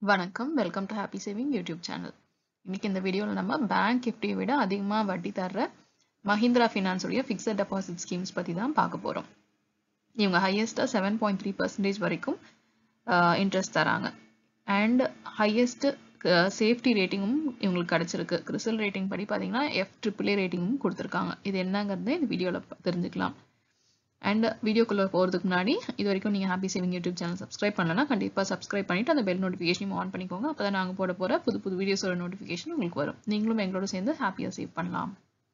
வணக்கம் welcome to happy saving YouTube channel இன்னைக்கு இந்த வீடியோவில் நம்ம பேங்க் நிஃப்டியை விட அதிகமாக வட்டி தர்ற மஹிந்திரா ஃபினான்ஸ் உடைய ஃபிக்ஸட் டெபாசிட் ஸ்கீம்ஸ் பற்றி தான் பார்க்க போகிறோம் இவங்க ஹையஸ்ட்டாக செவன் பாயிண்ட் த்ரீ பர்சன்டேஜ் வரைக்கும் இன்ட்ரெஸ்ட் தராங்க அண்ட் ஹையஸ்ட் சேஃப்டி ரேட்டிங்கும் இவங்களுக்கு கிடச்சிருக்கு கிறிசல் ரேட்டிங் படி பார்த்தீங்கன்னா எஃப் ட்ரிபிள் ஏ ரேட்டிங்கும் கொடுத்துருக்காங்க இது என்னங்கிறது இந்த வீடியோவில் தெரிஞ்சுக்கலாம் அண்ட் வீடியோக்குள்ளே போகிறதுக்கு முன்னாடி இது வரைக்கும் நீங்கள் happy saving YouTube channel subscribe பண்ணலன்னா கண்டிப்பாக சப்ஸ்கிரைப் பண்ணிட்டு அந்த பெல் நோட்டிஃபிகேஷனையும் ஆன் பண்ணிக்கோங்க அப்போ தான் நாங்கள் போட போகிற புது புது வீடியோஸோட நோட்டிஃபிகேஷன் உங்களுக்கு வரும் நீங்களும் எங்களோட சேர்ந்து ஹாப்பியாக சேவ் பண்ணலாம்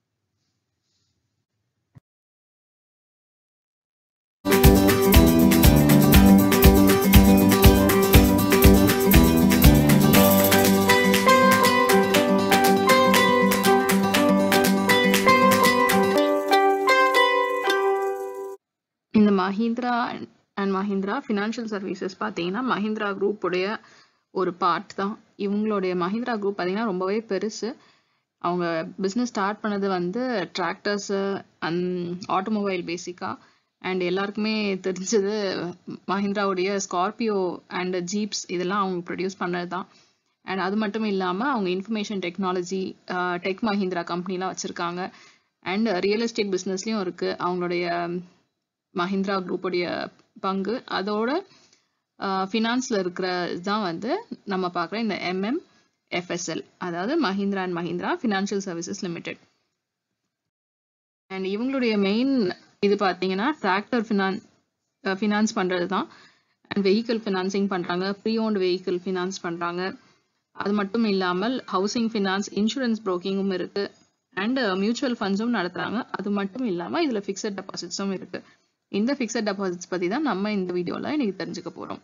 இந்த Mahindra and Mahindra financial services பார்த்தீங்கன்னா மஹிந்திரா குரூப் உடைய ஒரு பார்ட் தான் இவங்களுடைய மஹிந்திரா குரூப் பார்த்தீங்கன்னா ரொம்பவே பெருசு அவங்க பிஸ்னஸ் ஸ்டார்ட் பண்ணது வந்து டிராக்டர்ஸு அண்ட் ஆட்டோமொபைல் பேசிக்காக அண்ட் எல்லாருக்குமே தெரிஞ்சது மஹிந்திராவுடைய ஸ்கார்பியோ அண்ட் ஜீப்ஸ் இதெல்லாம் அவங்க ப்ரொடியூஸ் பண்ணது தான் அண்ட் அது மட்டும் இல்லாமல் அவங்க இன்ஃபர்மேஷன் டெக்னாலஜி டெக் மஹிந்திரா கம்பெனிலாம் வச்சுருக்காங்க அண்ட் ரியல் எஸ்டேட் பிஸ்னஸ்லேயும் இருக்குது அவங்களுடைய மஹிந்திரா குரூப்புடைய பங்கு அதோட ஃபினான்ஸில் இருக்கிற தான் வந்து நம்ம பார்க்குற இந்த எம்எம் எஃப்எஸ்எல் அதாவது Mahindra and Mahindra financial services limited and இவங்களுடைய மெயின் இது பார்த்தீங்கன்னா டிராக்டர் ஃபினான் ஃபினான்ஸ் பண்ணுறது தான் அண்ட் வெஹிக்கிள் ஃபினான்சிங் பண்ணுறாங்க ப்ரீ ஓன்ட் வெஹிக்கிள் ஃபினான்ஸ் பண்ணுறாங்க அது மட்டும் இல்லாமல் ஹவுசிங் ஃபினான்ஸ் இன்சூரன்ஸ் ப்ரோக்கிங்கும் இருக்குது அண்ட் மியூச்சுவல் ஃபண்ட்ஸும் நடத்துகிறாங்க அது மட்டும் இல்லாமல் இதில் ஃபிக்ஸட் டெபாசிட்ஸும் இருக்குது இந்த ஃபிக்ஸட் டெபாசிட்ஸ் பற்றி தான் நம்ம இந்த வீடியோவில் இன்னைக்கு தெரிஞ்சுக்க போகிறோம்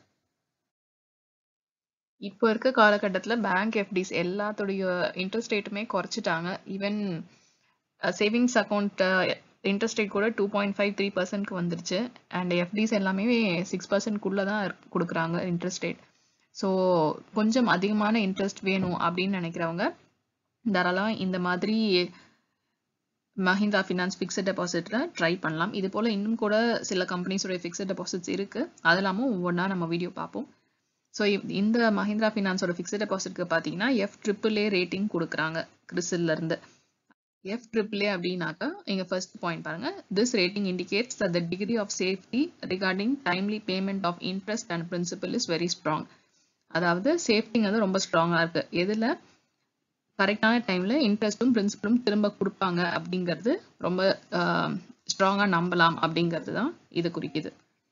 இப்போ இருக்க காலகட்டத்தில் பேங்க் எஃப்டிஸ் எல்லாத்துடைய இன்ட்ரெஸ்ட் ரேட்டுமே குறைச்சிட்டாங்க even savings account interest rate கூட டூ பாயிண்ட் ஃபைவ் த்ரீ பர்சன்ட்க்கு வந்துருச்சு அண்ட் எஃப்டிஸ் எல்லாமே சிக்ஸ் பர்சன்ட்குள்ளே தான் கொடுக்குறாங்க இன்ட்ரெஸ்ட் ரேட் ஸோ கொஞ்சம் அதிகமான இன்ட்ரெஸ்ட் வேணும் அப்படின்னு நினைக்கிறவங்க தாராளம் இந்த மாதிரி மஹிந்திரா ஃபினான்ஸ் ஃபிக்ஸட் டெபாசிட்டில் ட்ரை பண்ணலாம் இது போல் இன்னும் கூட சில கம்பெனிஸோடைய ஃபிக்ஸட் டெபாசிட்ஸ் இருக்குது அது இல்லாமல் ஒவ்வொன்றா நம்ம வீடியோ பார்ப்போம் ஸோ இந்த மஹிந்திரா ஃபினான்ஸோட ஃபிக்ஸட் டெபாசிட்க்கு பார்த்தீங்கன்னா எஃப் ட்ரிபிள் ஏ ரேட்டிங் கொடுக்குறாங்க கிறிசில்லேருந்து எஃப் ட்ரிபிள் ஏ அப்படின்னாக்கா இங்கே ஃபர்ஸ்ட் பாயிண்ட் பாருங்க this rating indicates the degree of safety regarding timely payment of interest and principal is very strong அதாவது சேஃப்டிங்கிறது ரொம்ப ஸ்ட்ராங்காக இருக்குது எதில் கரெக்டான டைம்ல இன்ட்ரெஸ்ட்டும் பிரின்சிபலும் திரும்ப கொடுப்பாங்க அப்படிங்கிறது ரொம்ப ஸ்ட்ராங்காக நம்பலாம் அப்படிங்கிறது தான் இது குறிக்குது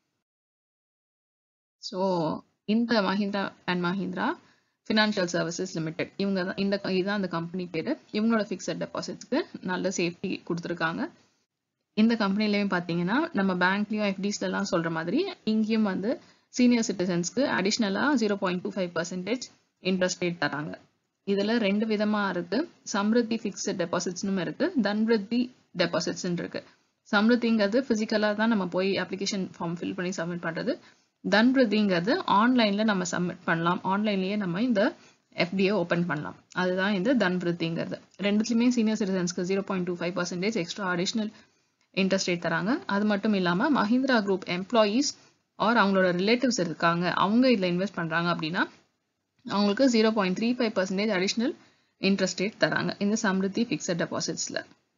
ஸோ இந்த Mahindra and Mahindra financial services limited இவங்க தான் இந்த இதுதான் அந்த கம்பெனி பேர் இவங்களோட ஃபிக்ஸட் டெபாசிட்ஸ்க்கு நல்ல சேஃப்டி கொடுத்துருக்காங்க இந்த கம்பெனிலையும் பார்த்தீங்கன்னா நம்ம பேங்க்லேயும் எஃப்டிஸ்லாம் சொல்கிற மாதிரி இங்கேயும் வந்து சீனியர் சிட்டிசன்ஸ்க்கு அடிஷ்னலாக zero point two five percentage interest rate தராங்க இதுல ரெண்டு விதமா இருக்கு சம்ருத்தி ஃபிக்ஸ்ட் டெபாசிட்ஸ்னும் இருக்கு தன்விருத்தி டெபாசிட்ஸ் இருக்கு சம்ருத்திங்கிறது பிசிக்கலா தான் நம்ம போய் அப்ளிகேஷன் ஃபார்ம் ஃபில் பண்ணி சப்மிட் பண்றது தன்விருத்திங்கிறது ஆன்லைன்ல நம்ம சப்மிட் பண்ணலாம் ஆன்லைன்லயே நம்ம இந்த எஃப்டிஏ ஓப்பன் பண்ணலாம் அதுதான் இந்த தன்விருத்திங்கிறது ரெண்டுத்துலயுமே சீனியர் சிட்டிசன்ஸ்க்கு zero point two five percentage extra additional interest rate தராங்க அது மட்டும் இல்லாம மஹிந்திரா குரூப் எம்ப்ளாயீஸ் ஆர் அவங்களோட ரிலேட்டிவ்ஸ் இருக்காங்க அவங்க இதுல இன்வெஸ்ட் பண்றாங்க அப்படின்னா அவங்களுக்கு zero point three five percentage additional interest rate தராங்க இந்த சம்ருத்தி ஃபிக்ஸட் டெபாசிட்ஸில்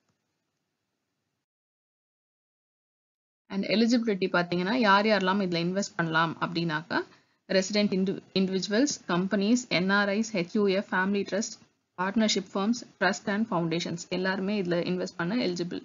அண்ட் எலிஜிபிலிட்டி பார்த்தீங்கன்னா யார் யாரெல்லாம் இதில் இன்வெஸ்ட் பண்ணலாம் அப்படின்னாக்கா ரெசிடென்ட் இண்டு individuals companies NRIs HUF family trust partnership firms trust and foundations எல்லாருமே இதில் இன்வெஸ்ட் பண்ண எலிஜிபிள்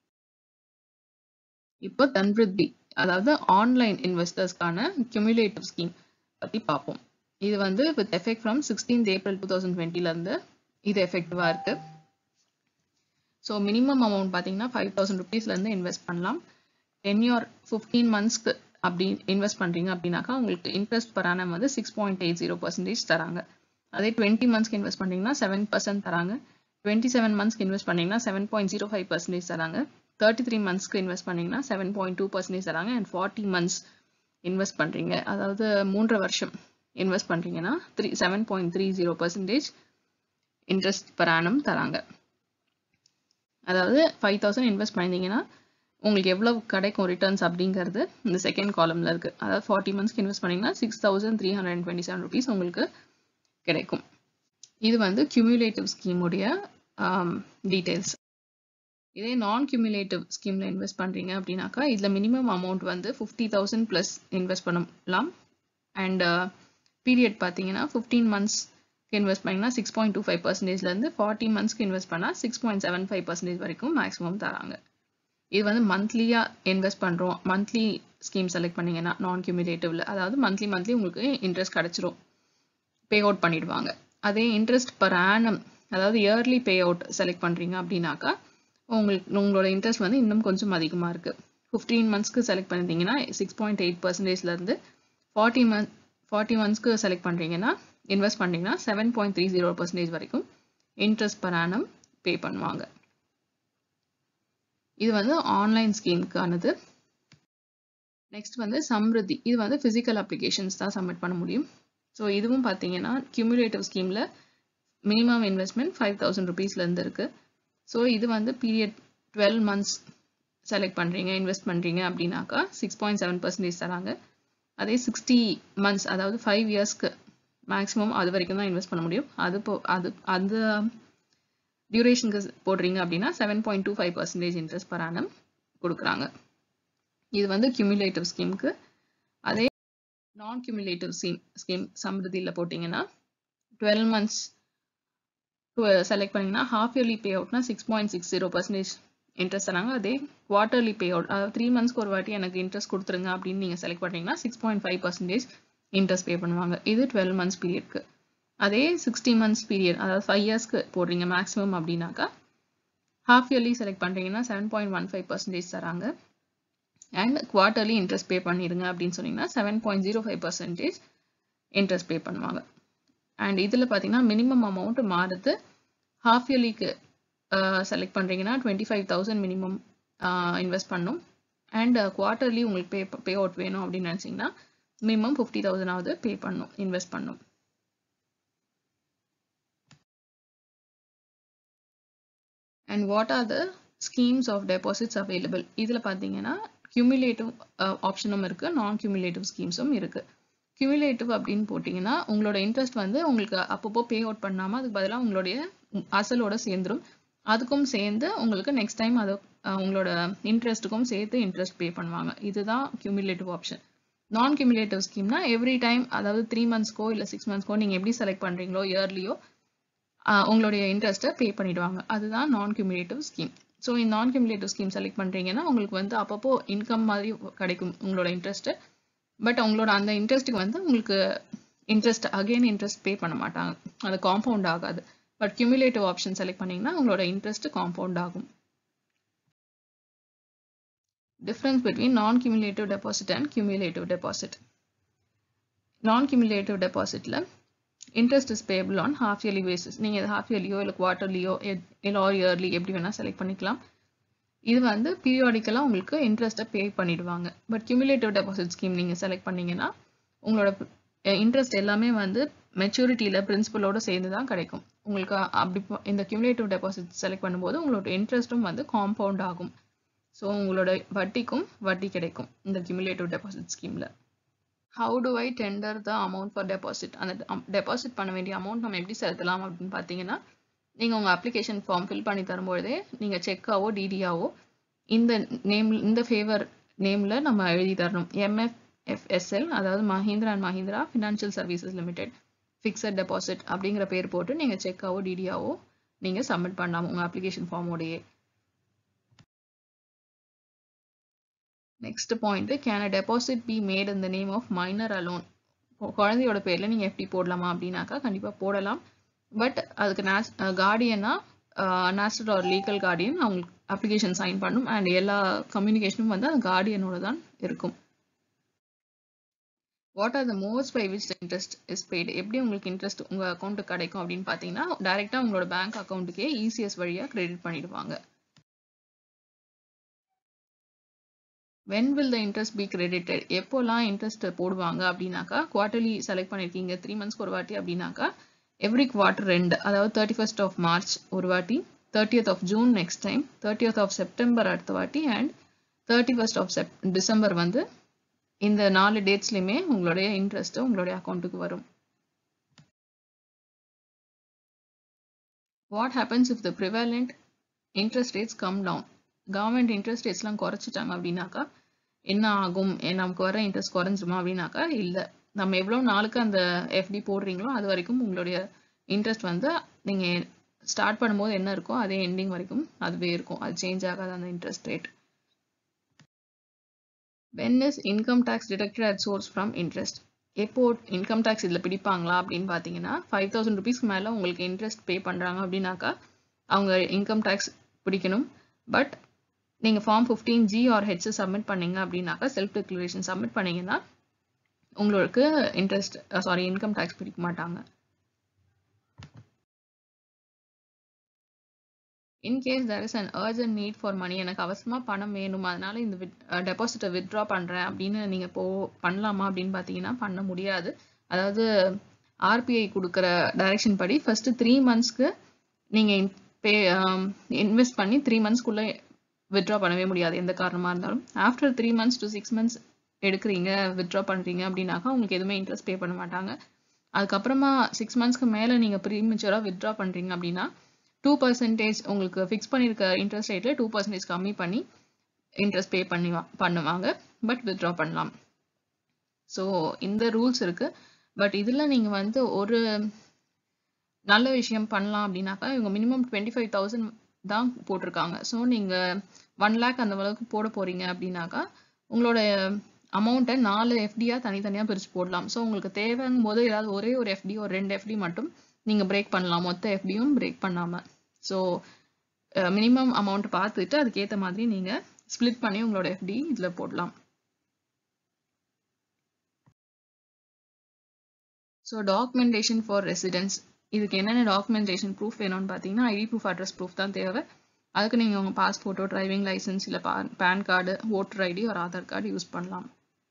இப்போ தன்விருத்தி அதாவது ஆன்லைன் இன்வெஸ்டர்ஸ்க்கான கியூமுலேட்டிவ் ஸ்கீம் பற்றி பார்ப்போம் இது வந்து with effect from sixteenth April two thousand டுவெண்ட்டிலேருந்து இது எஃபெக்டிவாக இருக்கு ஸோ மினிமம் அமௌண்ட் பார்த்தீங்கன்னா ஃபைவ் தௌசண்ட் ருபீஸ்லேருந்து இன்வெஸ்ட் பண்ணலாம் டென்யூர் ஃபிஃப்டீன் மந்த்ஸ்க்கு அப்படி இன்வெஸ்ட் பண்ணுறீங்க அப்படின்னாக்கா உங்களுக்கு இன்ட்ரெஸ்ட் பர் ஆனம் வந்து six point eight zero percentage தராங்க அதே டுவெண்ட்டி மந்த்ஸ்க்கு இன்வெஸ்ட் பண்ணுறீங்கன்னா செவன் பர்சன்ட் தராங்க டுவெண்ட்டி செவன் மந்த்ஸ்க்கு இன்வெஸ்ட் பண்ணிங்கன்னா seven point zero five percentage தராங்க தேர்ட்டி த்ரீ மந்த்ஸ்க்கு இன்வெஸ்ட் பண்ணிங்கன்னா செவன் பாயிண்ட் டூ பர்சன்டேஜ் தராங்க அண்ட் ஃபார்ட்டி மந்த்ஸ் இன்வெஸ்ட் பண்ணுறீங்க அதாவது மூன்றரை வருஷம் இன்வெஸ்ட் பண்ணுறீங்கன்னா three seven point three zero percentage interest per annum தராங்க அதாவது ஃபைவ் தௌசண்ட் இன்வெஸ்ட் பண்ணியிருந்தீங்கன்னா உங்களுக்கு எவ்வளோ கிடைக்கும் ரிட்டர்ன்ஸ் அப்படிங்கிறது இந்த செகண்ட் காலமில் இருக்குது அதாவது ஃபார்ட்டி மந்த்ஸ்க்கு இன்வெஸ்ட் பண்ணிங்கன்னா six thousand three hundred twenty seven rupees உங்களுக்கு கிடைக்கும் இது வந்து கியூமுலேட்டிவ் ஸ்கீமுடைய டீட்டெயில்ஸ் இதே நான் கியூமுலேட்டிவ் ஸ்கீம்ல இன்வெஸ்ட் பண்றீங்க அப்படின்னாக்கா இதுல மினிமம் அமௌண்ட் வந்து ஃபிஃப்டி தௌசண்ட் பிளஸ் இன்வெஸ்ட் பண்ணலாம் அண்ட் பீரியட் பார்த்தீங்கன்னா ஃபிஃப்டீன் மந்த்ஸ் இன்வெஸ்ட் பண்ணிங்கன்னா சிக்ஸ் பாயிண்ட் டூ ஃபைவ் பர்சன்டேஜ்லேருந்து ஃபார்ட்டி மந்த்ஸ்க்கு இன்வெஸ்ட் பண்ணால் six point seven five percentage வரைக்கும் மேக்ஸிமம் தராங்க இது வந்து மந்த்லியாக இன்வெஸ்ட் பண்ணுறோம் மந்த்லி ஸ்கீம் செலக்ட் பண்ணீங்கன்னா நான் கியூமுலேட்டிவ்ல அதாவது மந்த்லி மந்த்லி உங்களுக்கு இன்ட்ரெஸ்ட் கிடச்சிரும் பே அவுட் பண்ணிடுவாங்க அதே இன்ட்ரெஸ்ட் பர் ஆனம் அதாவது இயர்லி பே அவுட் செலக்ட் பண்ணுறீங்க அப்படின்னாக்கா உங்களுக்கு உங்களோட இன்ட்ரெஸ்ட் வந்து இன்னும் கொஞ்சம் அதிகமாக இருக்குது ஃபிஃப்டீன் மந்த்ஸ்க்கு செலக்ட் பண்ணிட்டீங்கன்னா சிக்ஸ் பாயிண்ட் எயிட் பர்சன்டேஜ்லேருந்து ஃபார்ட்டி மந்த் ஃபார்ட்டி மந்த்ஸ்க்கு செலக்ட் பண்ணுறீங்கன்னா இன்வெஸ்ட் பண்ணீங்கன்னா seven point three zero percentage வரைக்கும் இன்ட்ரெஸ்ட் பர் ஆனம் பே பண்ணுவாங்க இது வந்து ஆன்லைன் ஸ்கீமுக்கானது நெக்ஸ்ட் வந்து சம்ருத்தி இது வந்து ஃபிசிக்கல் அப்ளிகேஷன்ஸ் தான் சப்மிட் பண்ண முடியும் ஸோ இதுவும் பார்த்தீங்கன்னா கியூமுலேட்டிவ் ஸ்கீமில் மினிமம் இன்வெஸ்ட்மெண்ட் ஃபைவ் தௌசண்ட் ருபீஸ்லேருந்து இருக்குது ஸோ இது வந்து பீரியட் டுவெல் மந்த்ஸ் செலக்ட் பண்ணுறீங்க இன்வெஸ்ட் பண்ணுறீங்க அப்படின்னாக்கா சிக்ஸ் பாயிண்ட் செவன் பர்சன்டேஜ் தராங்க அதே சிக்ஸ்டி மந்த்ஸ் அதாவது ஃபைவ் இயர்ஸ்க்கு மேக்ஸிமம் அது வரைக்கும் தான் இன்வெஸ்ட் பண்ண முடியும் அது போ அது அந்த டியூரேஷனுக்கு போடுறீங்க அப்படின்னா seven point two five percentage interest per annum கொடுக்குறாங்க இது வந்து கியூமுலேட்டிவ் ஸ்கீமுக்கு அதே நான் கியூமுலேட்டிவ் ஸ்கீம் ஸ்கீம் சம்ருதியில் போட்டிங்கன்னா டுவெல் மந்த்ஸ் செலக்ட் பண்ணிங்கன்னா ஹாஃப் இயர்லி பே அவுட்னா six point six zero percentage interest தராங்க அதே குவார்டர்லி பே அவுட் அதாவது த்ரீ மந்த்ஸ்க்கு ஒரு வாட்டி எனக்கு இன்ட்ரெஸ்ட் கொடுத்துருங்க அப்படின்னு நீங்கள் செலக்ட் பண்ணீங்கன்னா six point five percentage interest pay பண்ணுவாங்க இது டுவெல் மந்த்ஸ் பீரியட்க்கு அதே சிக்ஸ்டி மந்த்ஸ் பீரியட் அதாவது ஃபைவ் இயர்ஸ்க்கு போடுறீங்க மேக்ஸிமம் அப்படின்னாக்கா ஹாஃப் இயர்லி செலக்ட் பண்ணுறீங்கன்னா seven point one five percentage தராங்க அண்ட் குவார்டர்லி இன்ட்ரெஸ்ட் பே பண்ணிடுங்க அப்படின்னு சொன்னீங்கன்னா seven point zero five percentage interest pay பண்ணுவாங்க அண்ட் இதில் பார்த்தீங்கன்னா மினிமம் அமௌண்ட் மாறுது ஹாஃப் இயர்லிக்கு செலக்ட் பண்ணுறீங்கன்னா twenty five thousand minimum invest பண்ணும் அண்ட் குவார்ட்டர்லி உங்களுக்கு பே பே அவுட் வேணும் அப்படின்னு நினச்சிங்கன்னா மினிமம் ஃபிஃப்டி தௌசண்டாவது பே பண்ணும் இன்வெஸ்ட் பண்ணும் and what are the schemes of deposits available இதில் பார்த்தீங்கன்னா கியூமுலேட்டிவ் ஆப்ஷனும் இருக்குது நான் கியூமுலேட்டிவ் ஸ்கீம்ஸும் இருக்குது கியூமுலேட்டிவ் அப்படின்னு போட்டிங்கன்னா உங்களோட இன்ட்ரெஸ்ட் வந்து உங்களுக்கு அப்பப்போ பே அவுட் பண்ணாமல் அதுக்கு பதிலாக உங்களுடைய அசலோட சேர்ந்துடும் அதுக்கும் சேர்ந்து உங்களுக்கு நெக்ஸ்ட் டைம் அதை உங்களோட இன்ட்ரெஸ்ட்டுக்கும் சேர்த்து இன்ட்ரெஸ்ட் பே பண்ணுவாங்க இதுதான் கியூமுலேட்டிவ் ஆப்ஷன் நான் கியூமுலேட்டிவ் ஸ்கீம்னா எவ்ரி டைம் அதாவது த்ரீ மந்த்ஸ்க்கோ இல்லை சிக்ஸ் மந்த்ஸ்க்கோ நீங்கள் எப்படி செலக்ட் பண்ணுறீங்களோ இயர்லியோ உங்களுடைய இன்ட்ரெஸ்ட்டை பே பண்ணிடுவாங்க அதுதான் நான் கியூமுலேட்டிவ் ஸ்கீம் ஸோ இந்த நான் கியூமுலேட்டிவ் ஸ்கீம் செலக்ட் பண்ணுறீங்கன்னா உங்களுக்கு வந்து அப்பப்போ இன்கம் மாதிரி கிடைக்கும் உங்களோட இன்ட்ரெஸ்ட்டு பட் உங்களோட அந்த இன்ட்ரெஸ்ட்டுக்கு வந்து உங்களுக்கு இன்ட்ரெஸ்ட் அகெயின் இன்ட்ரெஸ்ட் பே பண்ண மாட்டாங்க அது காம்பவுண்ட் ஆகாது பட் கியூமுலேட்டிவ் ஆப்ஷன் செலக்ட் பண்ணிங்கன்னா உங்களோட இன்ட்ரெஸ்ட் காம்பவுண்ட் ஆகும் difference between non-cumulative deposit and cumulative deposit. Non-cumulative depositல interest is payable on half yearly basis. நீங்கள் இது half yearlyயோ இல்லை quarterlyயோ இல்லை or yearly எப்படி வேணால் செலக்ட் பண்ணிக்கலாம் இது வந்து பீரியாடிக்கலாக உங்களுக்கு இன்ட்ரெஸ்ட்டை பே பண்ணிடுவாங்க பட் கியூமுலேட்டிவ் டெபாசிட் ஸ்கீம் நீங்கள் செலக்ட் பண்ணீங்கன்னா உங்களோட இன்ட்ரெஸ்ட் எல்லாமே வந்து மெச்சூரிட்டியில் பிரின்சிபலோட சேர்ந்து தான் கிடைக்கும் உங்களுக்கு அப்படி இந்த கியூமுலேட்டிவ் டெபாசிட் செலக்ட் பண்ணும்போது உங்களோட இன்ட்ரெஸ்ட்டும் வந்து காம்பவுண்ட் ஆகும் ஸோ உங்களோட வட்டிக்கும் வட்டி கிடைக்கும் இந்த கியூமுலேட்டிவ் டெபாசிட் ஸ்கீமில் how to I tender the amount for deposit அந்த டெபாசிட் பண்ண வேண்டிய அமௌண்ட் நம்ம எப்படி செலுத்தலாம் அப்படின்னு பார்த்தீங்கன்னா நீங்கள் உங்கள் அப்ளிகேஷன் ஃபார்ம் ஃபில் பண்ணி தரும்பொழுதே நீங்கள் செக்காவோ டிடியாவோ இந்த நேம் இந்த ஃபேவர் நேமில் நம்ம எழுதி தரணும் எம்எஃப்எஸ்எல் அதாவது Mahindra and Mahindra financial services limited fixed deposit அப்படிங்கிற பேர் போட்டு நீங்கள் செக்காவோ டிடியாவோ நீங்கள் சப்மிட் பண்ணலாம் உங்கள் அப்ளிகேஷன் ஃபார்மோடையே next point can a deposit be made in the name of minor alone குழந்தையோட பேரில் நீங்கள் எப்படி போடலாமா அப்படின்னாக்கா கண்டிப்பாக போடலாம் பட் அதுக்கு நேஸ் கார்டியனா நேச்சுரல் ஆர் லீகல் கார்டியன் அவங்களுக்கு அப்ளிகேஷன் சைன் பண்ணும் அண்ட் எல்லா கம்யூனிகேஷனும் வந்து அந்த கார்டியனோட தான் இருக்கும் what are the most by which interest is paid எப்படி உங்களுக்கு இன்ட்ரெஸ்ட் உங்கள் அக்கௌண்ட்டுக்கு கிடைக்கும் அப்படின்னு பார்த்தீங்கன்னா டேரெக்டாக உங்களோட பேங்க் அக்கௌண்ட்டுக்கே இசிஎஸ் வழியாக கிரெடிட் பண்ணிடுவாங்க when will the interest be credited எப்போல்லாம் இன்ட்ரெஸ்ட் போடுவாங்க அப்படின்னாக்கா குவார்டர்லி செலக்ட் பண்ணியிருக்கீங்க த்ரீ மந்த்ஸ்க்கு ஒரு வாட்டி அப்படின்னாக்கா எவ்ரி குவார்டர் ரெண்டு அதாவது தேர்ட்டி ஃபர்ஸ்ட் ஆஃப் மார்ச் ஒரு வாட்டி thirtieth of June next time thirtieth of September அடுத்த வாட்டி and thirty first of Sep December வந்து இந்த நாலு டேட்ஸ்லையுமே உங்களுடைய இன்ட்ரெஸ்ட்டு உங்களுடைய அக்கௌண்ட்டுக்கு வரும் what happens if the prevalent interest rates come down government interest ரேட்ஸ்லாம் குறைச்சிட்டாங்க அப்படின்னாக்கா என்ன ஆகும் நமக்கு வர இன்ட்ரெஸ்ட் குறைஞ்சிருமா அப்படின்னாக்கா இல்லை நம்ம எவ்வளோ நாளுக்கு அந்த எஃப்டி போடுறீங்களோ அது வரைக்கும் உங்களுடைய இன்ட்ரெஸ்ட் வந்து நீங்கள் ஸ்டார்ட் பண்ணும்போது என்ன இருக்கோ அதே எண்டிங் வரைக்கும் அதுவே இருக்கும் அது சேஞ்ச் ஆகாது அந்த interest rate when is income tax deducted at source from interest எப்போ இன்கம் டேக்ஸ் இதில் பிடிப்பாங்களா அப்படின்னு பார்த்தீங்கன்னா ஃபைவ் தௌசண்ட் ருபீஸ்க்கு மேலே உங்களுக்கு இன்ட்ரெஸ்ட் பே பண்ணுறாங்க அப்படின்னாக்கா அவங்க இன்கம் டேக்ஸ் பிடிக்கணும் பட் நீங்கள் form fifteen G or H submit பண்ணீங்க அப்படின்னாக்கா செல்ஃப் டிக்ளரேஷன் சப்மிட் பண்ணீங்கன்னா உங்களுக்கு இன்ட்ரெஸ்ட் சாரி இன்கம் டேக்ஸ் பிடிக்க மாட்டாங்க in case there is an urgent need for money எனக்கு அவசரமாக பணம் வேணும் அதனால இந்த வித் டெபாசிட்டை வித்ட்ரா பண்ணுறேன் அப்படின்னு நீங்கள் போ பண்ணலாமா அப்படின்னு பார்த்தீங்கன்னா பண்ண முடியாது அதாவது ஆர்பிஐ கொடுக்குற டைரக்ஷன் படி ஃபர்ஸ்ட் த்ரீ மந்த்ஸ்க்கு நீங்கள் பே இன்வெஸ்ட் பண்ணி த்ரீ மந்த்ஸ்க்குள்ளே வித்ட்ரா பண்ணவே முடியாது எந்த காரணமாக இருந்தாலும் after three months to six months எடுக்கிறீங்க வித்ட்ரா பண்ணுறீங்க அப்படின்னாக்கா உங்களுக்கு எதுவுமே இன்ட்ரெஸ்ட் பே பண்ண மாட்டாங்க அதுக்கப்புறமா சிக்ஸ் மந்த்ஸ்க்கு மேலே நீங்கள் ப்ரீமெச்சூராக வித்ட்ரா பண்ணுறீங்க அப்படின்னா டூ பர்சன்டேஜ் உங்களுக்கு ஃபிக்ஸ் பண்ணியிருக்க இன்ட்ரெஸ்ட் ரேட்டில் டூ பர்சன்டேஜ் கம்மி பண்ணி இன்ட்ரெஸ்ட் பே பண்ணி பண்ணுவாங்க பட் வித்ட்ரா பண்ணலாம் ஸோ இந்த ரூல்ஸ் இருக்குது பட் இதில் நீங்கள் வந்து ஒரு நல்ல விஷயம் பண்ணலாம் அப்படின்னாக்கா இவங்க மினிமம் டுவெண்ட்டி ஃபைவ் தௌசண்ட் தான் போட்டிருக்காங்க ஸோ நீங்கள் ஒன் லேக் அந்த அளவுக்கு போட போகிறீங்க அப்படின்னாக்கா உங்களோட அமௌண்ட்டை நாலு எஃப்டியாக தனித்தனியாக பிரித்து போடலாம் ஸோ உங்களுக்கு தேவைங்கும் போது ஏதாவது ஒரே ஒரு எஃப்டி ஒரு ரெண்டு எஃப்டி மட்டும் நீங்கள் பிரேக் பண்ணலாம் மொத்த எஃப்டியும் பிரேக் பண்ணாமல் ஸோ மினிமம் அமௌண்ட் பார்த்துட்டு அதுக்கேற்ற மாதிரி நீங்கள் ஸ்ப்ளிட் பண்ணி உங்களோட எஃப்டி இதில் போடலாம் ஸோ டாக்குமெண்டேஷன் ஃபார் ரெசிடென்ஸ் இதுக்கு என்னென்ன டாக்குமெண்டேஷன் ப்ரூஃப் வேணும்னு பார்த்தீங்கன்னா ஐடி ப்ரூஃப் அட்ரஸ் ப்ரூஃப் தான் தேவை அதுக்கு நீங்கள் உங்கள் பாஸ்போர்ட்டோ டிரைவிங் லைசன்ஸ் இல்லை பேன் கார்டு ஓட்டர் ஐடி ஒரு ஆதார் கார்டு யூஸ் பண்ணலாம்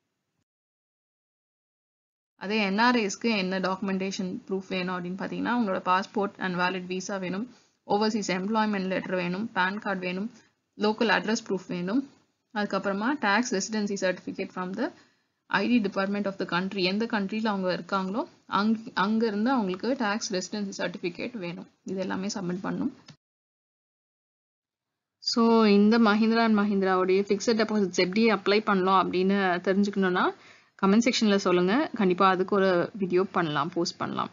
அதே என்ஆர்ஐஸ்க்கு என்ன டாக்குமெண்டேஷன் ப்ரூஃப் வேணும் அப்படின்னு பார்த்தீங்கன்னா உங்களோட பாஸ்போர்ட் அண்ட் வேலிட் விசா வேணும் ஓவர்சீஸ் எம்ப்ளாய்மெண்ட் லெட்டர் வேணும் பேன் கார்டு வேணும் லோக்கல் அட்ரஸ் ப்ரூஃப் வேணும் அதுக்கப்புறமா tax residency certificate from the IT department of the country எந்த கண்ட்ரியில் அவங்க இருக்காங்களோ அங் அங்கேருந்து அவங்களுக்கு டேக்ஸ் ரெசிடென்சி சர்டிஃபிகேட் வேணும் இது எல்லாமே சப்மிட் பண்ணணும் ஸோ இந்த மஹிந்திரா அண்ட் மஹிந்திராவுடைய ஃபிக்ஸட் டெபாசிட்ஸ் எப்படி அப்ளை பண்ணலாம் அப்படின்னு தெரிஞ்சுக்கணுன்னா கமெண்ட் செக்ஷனில் சொல்லுங்கள் கண்டிப்பாக அதுக்கு ஒரு வீடியோ பண்ணலாம் போஸ்ட் பண்ணலாம்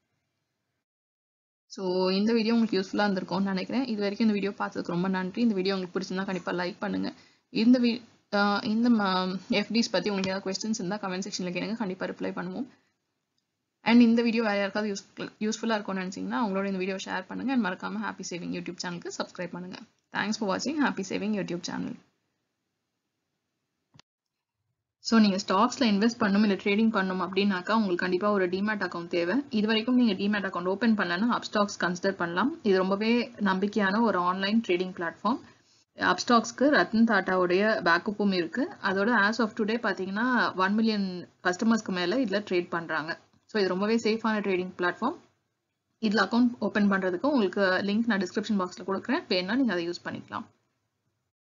ஸோ இந்த வீடியோ உங்களுக்கு யூஸ்ஃபுல்லாக இருந்திருக்கும்னு நினைக்கிறேன் இது வரைக்கும் இந்த வீடியோ பார்த்ததுக்கு ரொம்ப நன்றி இந்த வீடியோ உங்களுக்கு பிடிச்சிருந்தா கண்டிப்பாக லைக் பண்ணுங்கள் இந்த வீ இந்த எஃப்டிஸ் பற்றி உங்களுக்கு ஏதாவது கொஸ்டின்ஸ் இருந்தால் கமெண்ட் செக்ஷனில் கேளுங்க கண்டிப்பாக ரிப்ளை பண்ணுவோம் அண்ட் இந்த வீடியோ வேறு யாருக்காவது யூஸ் யூஸ்ஃபுல்லாக இருக்கும்னு நினச்சிங்கன்னா அவங்களோட இந்த வீடியோ ஷேர் பண்ணுங்கள் அண்ட் மறக்காமல் ஹாப்பி சேவிங் யூடியூப் சேனலுக்கு சப்ஸ்கிரைப் பண்ணுங்கள் தேங்க்ஸ் ஃபார் வாட்சிங் happy saving YouTube channel so நீங்கள் ஸ்டாக்ஸில் இன்வெஸ்ட் பண்ணணும் இல்லை ட்ரேடிங் பண்ணணும் அப்படின்னாக்கா உங்களுக்கு கண்டிப்பாக ஒரு டிமேட் அக்கௌண்ட் தேவை இது வரைக்கும் நீங்கள் டிமேட் அக்கௌண்ட் ஓப்பன் பண்ணலன்னா அப்ஸ்டாக்ஸ் கன்சிடர் பண்ணலாம் இது ரொம்பவே நம்பிக்கையான ஒரு ஆன்லைன் ட்ரேடிங் பிளாட்ஃபார்ம் அப்ஸ்டாக்ஸ்க்கு ரத்தன் டாட்டாவுடைய பேக்கப்பும் இருக்குது அதோட ஆஸ் ஆஃப் டுடே பார்த்தீங்கன்னா ஒன் மில்லியன் கஸ்டமர்ஸ்க்கு மேலே இதில் ட்ரேட் பண்ணுறாங்க ஸோ இது ரொம்பவே சேஃபான ட்ரேடிங் பிளாட்ஃபார்ம் இதில் அக்கௌண்ட் ஓப்பன் பண்ணுறதுக்கு உங்களுக்கு லிங்க் நான் டிஸ்கிரிப்ஷன் பாக்ஸில் கொடுக்குறேன் வேணா நீங்கள் அதை யூஸ் பண்ணிக்கலாம்